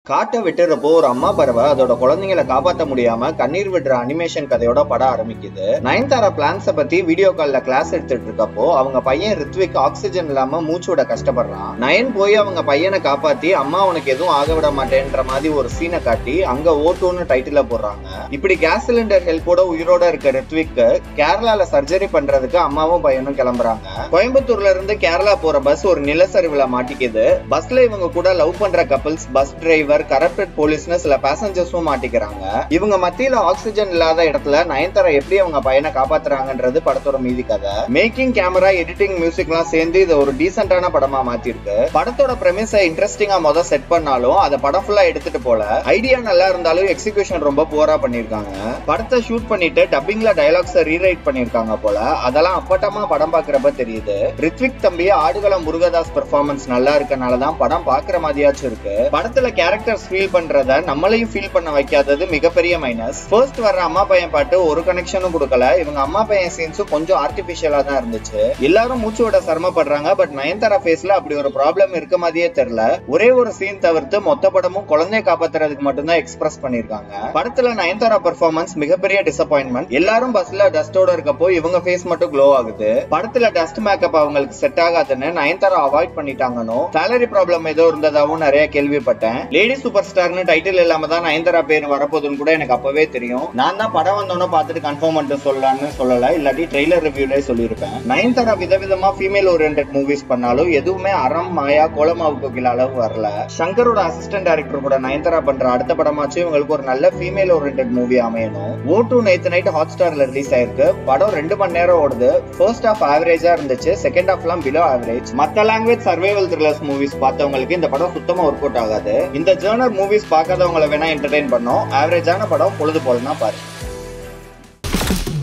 காட்டை விட்டுறப்போ ஒரு அம்மா பறவை அதோட குழந்தைங்களை காப்பாத்த முடியாம கண்ணீர் விடுற அனிமேஷன் கதையோட படம் ஆரம்பிக்குது நயன்தாரா பிளான்ஸ பத்தி வீடியோ கால்ல கிளாஸ் எடுத்துட்டு இருக்கப்போ அவங்க பையன் ரித்விக் ஆக்சிஜன் இல்லாம மூச்சு விட கஷ்டப்படுறான் நயன் போய் அவங்க பையனை காப்பாத்தி அம்மா உனக்கு எதுவும் ஆக விட மாட்டேன்ற மாதிரி ஒரு சீனை காட்டி அங்க ஓட்டோன்னு டைட்டில போடுறாங்க இப்படி கேஸ் சிலிண்டர் ஹெல்ப்போட உயிரோட இருக்க ரித்விக்கு கேரளால சர்ஜரி பண்றதுக்கு அம்மாவும் பையனும் கிளம்புறாங்க கோயம்புத்தூர்ல இருந்து கேரளா போற பஸ் ஒரு நிலச்சரிவுல மாட்டிக்குது பஸ்ல இவங்க கூட லவ் பண்ற கப்பிள்ஸ் பஸ் டிரைவர் கரப்டட் போலீஸ்னு சில பேசஞ்சர்ஸும் மாட்டிக்கிறாங்க இவங்க மத்தியில ஆக்சிஜன் இல்லாத இடத்துல நயன்தாரா எப்படி அவங்க பையனை காப்பாத்துறாங்கன்றது படத்தோட மீதி கதை மேக்கிங் கேமரா எடிட்டிங் மியூசிக் எல்லாம் சேர்ந்து இதை ஒரு டீசென்டான படமா மாத்திருக்கு படத்தோட பிரமிஸ இன்ட்ரெஸ்டிங்கா மொத செட் பண்ணாலும் அதை படம் ஃபுல்லா எடுத்துட்டு போல ஐடியா நல்லா இருந்தாலும் எக்ஸிகியூஷன் ரொம்ப போரா பண்ணிருக்காங்க படத்தை ஷூட் பண்ணிட்டு டப்பிங்ல டயலாக்ஸ ரீரைட் பண்ணிருக்காங்க போல அதெல்லாம் அப்பட்டமா படம் பாக்குறப்ப தெரியுது ரித்விக் தம்பி ஆடுகளம் முருகதாஸ் பெர்ஃபார்மன்ஸ் நல்லா இருக்கனால தான் படம் பாக்குற மாதிரியாச்சும் இருக்கு படத்துல கேரக்டர்ஸ் ஃபீல் பண்றத நம்மளையும் ஃபீல் பண்ண வைக்காதது மிகப்பெரிய மைனஸ் ஃபர்ஸ்ட் வர்ற அம்மா பையன் பாட்டு ஒரு கனெக்ஷனும் கொடுக்கல இவங்க அம்மா பையன் சீன்ஸும் கொஞ்சம் ஆர்டிபிஷியலா தான் இருந்துச்சு எல்லாரும் மூச்சு விட சிரமப்படுறாங்க பட் நயன்தாரா ஃபேஸ்ல அப்படி ஒரு ப்ராப்ளம் இருக்க மாதிரியே தெரியல ஒரே ஒரு சீன் தவிர்த்து மொத்த படமும் குழந்தைய காப்பாத்துறதுக்கு மட்டும்தான் எக்ஸ்பிரஸ் பண்ணிருக்காங்க படத்துல நயன்தாரா பெர்ஃபார்மன்ஸ் மிகப்பெரிய டிசப்பாயின்மெண்ட் எல்லாரும் பஸ்ல டஸ்டோட இருக்கப்போ இவங்க ஃபேஸ் மட்டும் க்ளோ ஆகுது படத்துல டஸ்ட் மேக்கப் அவங்களுக்கு செட் ஆகாதுன்னு நயன்தாரா அவாய்ட் பண்ணிட்டாங்கன்னு சேலரி ப்ராப்ளம் ஏதோ இருந்ததாவும் நிறைய கேள்விப்பட்டேன் லேடி சூப்பர் ஸ்டார்னு டைட்டில் இல்லாம தான் நயன்தாரா பேர் வரப்போகுதுன்னு கூட எனக்கு அப்பவே தெரியும் நான் தான் படம் வந்தோன்னு பார்த்துட்டு கன்ஃபார்ம் பண்ணிட்டு சொல்லலாம்னு சொல்லல இல்லாட்டி ட்ரெய்லர் ரிவ்யூலே சொல்லியிருப்பேன் நயன்தாரா விதவிதமா ஃபீமேல் ஓரியன்ட் மூவிஸ் பண்ணாலும் எதுவுமே அறம் மாயா கோலமாவு கோகில அளவு வரல சங்கரோட அசிஸ்டன்ட் டைரக்டர் கூட நயன்தாரா பண்ற அடுத்த படமாச்சும் இவங்களுக்கு ஒரு நல்ல ஃபீமேல் ஓரியன்ட் மூவி அமையணும் ஓ டூ நேத்து நைட் ஹாட் ஸ்டார்ல ரிலீஸ் ஆயிருக்கு படம் ரெண்டு மணி நேரம் ஓடுது ஃபர்ஸ்ட் ஹாஃப் ஆவரேஜா இருந்துச்சு செகண்ட் ஹாஃப்லாம் பிலோ ஆவரேஜ் மத்த லாங்குவேஜ் சர்வைவல் த்ரில்லர்ஸ் மூவிஸ் பார்த்தவங்களுக்கு இந்த படம் சுத்தமா ஒர்க் அவுட் ஆகாது இந்த ஜேர்னர் மூவிஸ் பார்க்காதவங்கள வேணா என்டர்டைன் பண்ணோம் ஆவரேஜான படம் பொழுது போலனா பாரு